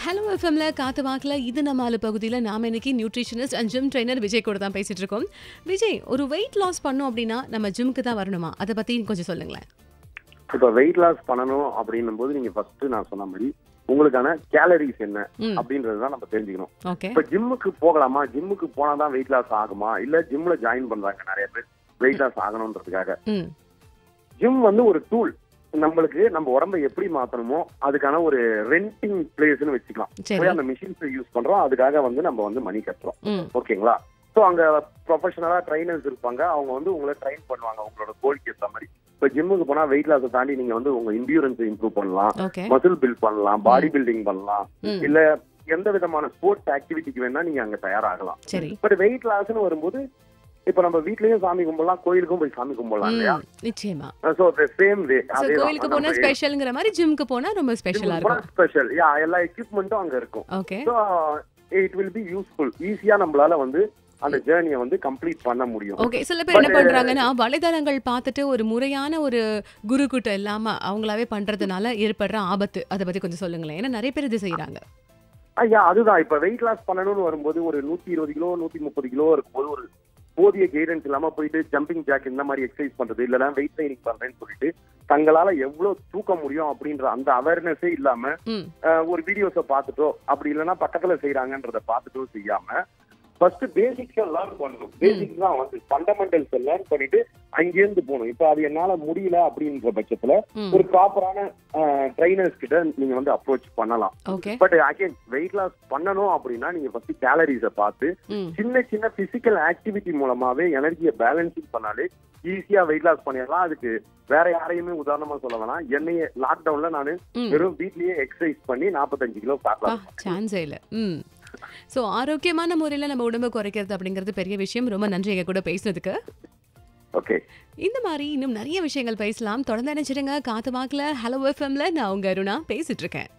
hello எஃப்எம்ல காத்து வாக்கில் இது நம்ம ஆளு பகுதியில் நாம இன்னைக்கு nutritionist and gym trainer Vijay கூட தான் பேசிட்டு இருக்கோம் விஜய் ஒரு வெயிட் லாஸ் பண்ணோம் அப்படின்னா நம்ம ஜிம்க்கு தான் வரணுமா அதை பத்தி கொஞ்சம் சொல்லுங்களேன் இப்ப வெயிட் லாஸ் பண்ணணும் அப்படின்னும் போது நீங்க ஃபர்ஸ்ட் நான் சொன்ன மாதிரி உங்களுக்கான கேலரிஸ் என்ன ம் அப்படின்றது தான் நம்ம தெரிஞ்சுக்கணும் ஓகே இப்ப ஜிம்முக்கு போகலாமா ஜிம்முக்கு போனா தான் வெயிட் லாஸ் ஆகுமா இல்ல ஜிம்ல ஜாயின் பண்றாங்க நிறைய பேர் வெயிட் லாஸ் ஆகணும்ன்றதுக்காக ம் ஜிம் வந்து ஒரு டூல் நம்மளுக்கு நம்ம உடம்ப எப்படி மாத்தணுமோ அதுக்கான ஒரு ரெண்டிங் பிளேஸ்னு வச்சுக்கலாம் சரி போய் அந்த மிஷின்ஸ் யூஸ் பண்றோம் அதுக்காக வந்து நம்ம வந்து மணி கட்டுறோம் ம் ஓகேங்களா ஸோ அங்க ப்ரொஃபஷனலா ட்ரைனர்ஸ் இருப்பாங்க அவங்க வந்து உங்களை ட்ரைன் பண்ணுவாங்க உங்களோட கோல்க்கு ஏற்ற மாதிரி இப்ப ஜிம்முக்கு போனா வெயிட் லாஸை தாண்டி நீங்க வந்து உங்க இண்டியூரன்ஸ் இம்ப்ரூவ் பண்ணலாம் ஓகே மசில் பில்ட் பண்ணலாம் பாடி பில்டிங் பண்ணலாம் ம் இல்ல எந்த விதமான ஸ்போர்ட்ஸ் ஆக்டிவிட்டிக்கு வேணா நீங்க அங்க தயாராகலாம் சரி பட் வெயிட் லாஸ்னு வரும்போது இப்ப நம்ம வீட்லயும் சாமி கும்பிடலாம் கோயிலுக்கும் போய் சாமி கும்பிடலாம் இல்லையா ம் நிச்சயமா சோ சேம் வே ஸோ கோயிலுக்கு போனா ஸ்பெஷல்ங்கிற மாதிரி ஜிம்க்கு போனா ரொம்ப ஸ்பெஷலா இருக்கும் ஸ்பெஷல் யா எல்லா எக்யூப்மெண்ட்டும் அங்க இருக்கும் okay so it will be useful ஈஸியா நம்மளால வந்து அந்த ஜேர்னியை வந்து கம்ப்ளீட் பண்ண முடியும் ஓகே சில பேர் என்ன But, பண்றாங்கன்னா வலைதளங்கள் பார்த்துட்டு ஒரு முறையான ஒரு குரு கிட்ட இல்லாம அவங்களாவே பண்றதுனால ஏற்படுற ஆபத்து அதை பத்தி கொஞ்சம் சொல்லுங்களேன் ஏன்னா நிறைய பேர் இது செய்யறாங்க ஐயா அதுதான் இப்ப வெயிட் லாஸ் பண்ணணும்னு வரும்போது ஒரு நூத்தி இருபது கிலோ நூத்தி முப்பது கிலோ இருக்கும்போது ஒரு போதிய கைடன்ஸ் இல்லாம போயிட்டு ஜம்பிங் ஜாக் இந்த மாதிரி எக்ஸசைஸ் பண்றது இல்லைன்னா வெயிட் ட்ரைனிங் பண்றேன்னு சொல்லிட்டு தங்களால எவ்வளவு தூக்க முடியும் அப்படின்ற அந்த அவேர்னஸே இல்லாம ம் அஹ், ஒரு வீடியோஸை பார்த்துட்டோ அப்படி இல்லைன்னா பக்கத்துல செய்யறாங்கன்றத பார்த்துட்டோ செய்யாம ஃபர்ஸ்ட் பேசிக்ஸை லேர்ன் பண்ணணும் பேசிக்ஸ் தான் வந்து ஃபண்டமெண்டல்ஸ் லேர்ன் பண்ணிட்டு அங்கேருந்து போகணும் இப்போ அது என்னால முடியல அப்படின்ற பட்சத்துல ம் ஒரு ப்ராப்பரான ட்ரைனர்ஸ் கிட்ட நீங்க வந்து அப்ரோச் பண்ணலாம் okay but again weight loss பண்ணணும் அப்படின்னா நீங்க ஃபர்ஸ்ட் கேலரிஸை பார்த்து ம் சின்ன சின்ன பிசிக்கல் ஆக்டிவிட்டி மூலமாவே எனர்ஜியை பேலன்சிங் பண்ணாலே ஈஸியா வெயிட் லாஸ் பண்ணிடலாம் அதுக்கு வேற யாரையுமே உதாரணமா சொல்ல வேணாம் என்னைய லாக்டவுன்ல நான் ம் வெறும் வீட்லயே எக்ஸசைஸ் பண்ணி 45 கிலோ பா பார்க்கலாம் சான்ஸே இல்லை ம் ஸோ ஆரோக்கியமான முறையில் நம்ம உடம்பை குறைக்கிறது அப்படிங்கிறது பெரிய விஷயம் ரொம்ப நன்றி எங்க கூட பேசுனதுக்கு ஓகே இந்த மாதிரி இன்னும் நிறைய விஷயங்கள் பேசலாம் தொடர்ந்து நினைச்சிடுங்க காத்து வாக்கில் ஹலோ எஃப்எம்ல நான் உங்க அருணா பேசிட்டு இருக்கேன்